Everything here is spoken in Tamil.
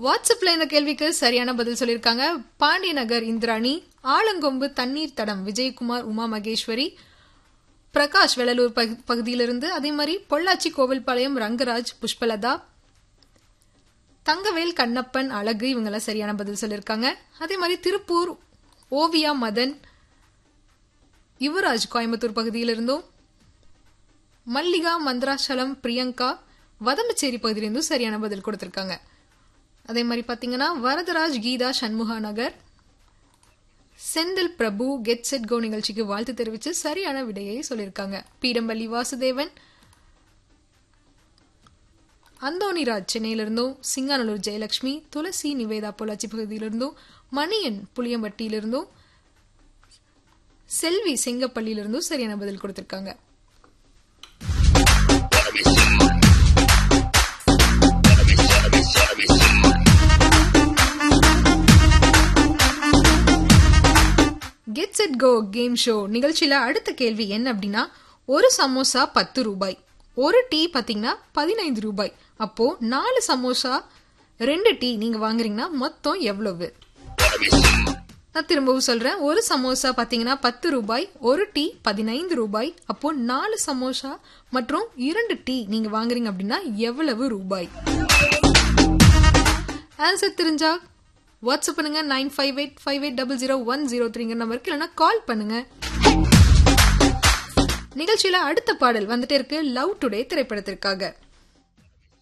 வாட்ஸ்அப்ல இந்த கேள்விக்கு சரியான பதில் சொல்லியிருக்காங்க பாண்டிய நகர் இந்திராணி ஆலங்கொம்பு தண்ணீர் தடம் விஜயகுமார் உமா மகேஸ்வரி பிரகாஷ் வெள்ளலூர் பகு- பகுதியிலிருந்து அதே மாதிரி பொள்ளாச்சி கோவில்பாளையம் ரங்கராஜ் புஷ்பலதா தங்கவேல் கண்ணப்பன் அழகு இவங்கெல்லாம் சரியான பதில் சொல்லியிருக்காங்க அதே மாதிரி திருப்பூர் ஓவியா மதன் யுவராஜ் கோயம்புத்தூர் பகுதியிலிருந்தும் மல்லிகா மந்திராச்சலம் பிரியங்கா வதம்பச்சேரி பகுதியிலிருந்தும் சரியான பதில் கொடுத்திருக்காங்க அதே மாதிரி பாத்தீங்கன்னா Varadaraj Geetha Shanmuga Nagar Senthil Prabhu get set go நிகழ்ச்சிக்கு வாழ்த்து தெரிவித்து சரியான விடையை சொல்லியிருக்காங்க பீடம்பள்ளி வாசுதேவன் அந்தோணிராஜ் சென்னையிலிருந்தும் சிங்கானல்லூர் ஜெயலட்சுமி துளசி நிவேதா பொள்ளாச்சி பகுதியிலிருந்தும் மணியன் புளியம்பட்டியிலிருந்தும் செல்வி செங்கப்பள்ளியிலிருந்தும் சரியான பதில் கொடுத்திருக்காங்க get set go game show நிகழ்ச்சியில அடுத்த கேள்வி என்ன அப்படின்னா ஒரு சமோசா பத்து ரூபாய் ஒரு டீ பாத்தீங்கன்னா பதினைந்து ரூபாய் அப்போ நாலு சமோசா ரெண்டு டீ நீங்க வாங்குறீங்கன்னா மொத்தம் எவ்வளவு நான் திரும்பவும் சொல்றேன் ஒரு சமோசா பாத்தீங்கன்னா பத்து ரூபாய் ஒரு டீ பதினைந்து ரூபாய் அப்போ நாலு சமோசா மற்றும் இரண்டு டீ நீங்க வாங்குறீங்க அப்படின்னா எவ்வளவு ரூபாய் ஆன்சர் தெரிஞ்சா வாட்ஸ்அப் பண்ணுங்க nine five eight five eight double zero one zero த்ரீங்க நம்பருக்கு இல்லைன்னா கால் பண்ணுங்க நிகழ்ச்சியில அடுத்த பாடல் வந்துட்டே இருக்கு லவ் டுடே திரைப்படத்திற்காக